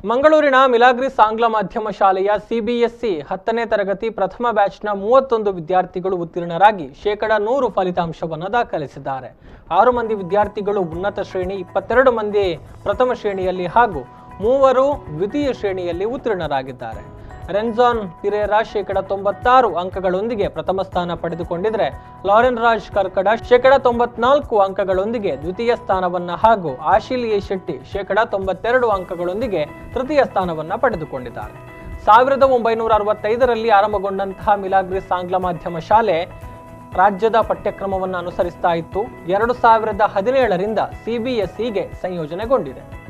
ಮಂಗಳೂರಿನ ಮಿಲಾಗ್ರಿಸ್ ಆಂಗ್ಲ ಮಾಧ್ಯಮ ಶಾಲೆಯ ಸಿಬಿಎಸ್ಇ ಹತ್ತನೇ ತರಗತಿ ಪ್ರಥಮ ಬ್ಯಾಚ್ನ ಮೂವತ್ತೊಂದು ವಿದ್ಯಾರ್ಥಿಗಳು ಉತ್ತೀರ್ಣರಾಗಿ ಶೇಕಡ ನೂರು ಫಲಿತಾಂಶವನ್ನು ದಾಖಲಿಸಿದ್ದಾರೆ ಆರು ಮಂದಿ ವಿದ್ಯಾರ್ಥಿಗಳು ಉನ್ನತ ಶ್ರೇಣಿ ಇಪ್ಪತ್ತೆರಡು ಮಂದಿ ಪ್ರಥಮ ಶ್ರೇಣಿಯಲ್ಲಿ ಹಾಗೂ ಮೂವರು ದ್ವಿತೀಯ ಶ್ರೇಣಿಯಲ್ಲಿ ಉತ್ತೀರ್ಣರಾಗಿದ್ದಾರೆ ರೆನ್ಜಾನ್ ಪಿರೇರಾ ಶೇಕಡ ತೊಂಬತ್ತಾರು ಅಂಕಗಳೊಂದಿಗೆ ಪ್ರಥಮ ಸ್ಥಾನ ಪಡೆದುಕೊಂಡಿದ್ರೆ ಲಾರೆನ್ ರಾಜ್ ಕರ್ಕಡ ಶೇಕಡ ತೊಂಬತ್ನಾಲ್ಕು ಅಂಕಗಳೊಂದಿಗೆ ದ್ವಿತೀಯ ಸ್ಥಾನವನ್ನ ಹಾಗೂ ಆಶಿಲ್ ಎ ಶೆಟ್ಟಿ ಶೇಕಡ ತೊಂಬತ್ತೆರಡು ಅಂಕಗಳೊಂದಿಗೆ ತೃತೀಯ ಸ್ಥಾನವನ್ನ ಪಡೆದುಕೊಂಡಿದ್ದಾರೆ ಸಾವಿರದ ಒಂಬೈನೂರ ಅರವತ್ತೈದರಲ್ಲಿ ಆರಂಭಗೊಂಡಂತಹ ಮಿಲಾಗ್ರಿಸ್ ಆಂಗ್ಲ ಮಾಧ್ಯಮ ಶಾಲೆ ರಾಜ್ಯದ ಪಠ್ಯಕ್ರಮವನ್ನು ಅನುಸರಿಸ್ತಾ ಇತ್ತು ಎರಡು ಸಾವಿರದ ಹದಿನೇಳರಿಂದ ಸಿಬಿಎಸ್ಇಗೆ ಸಂಯೋಜನೆಗೊಂಡಿದೆ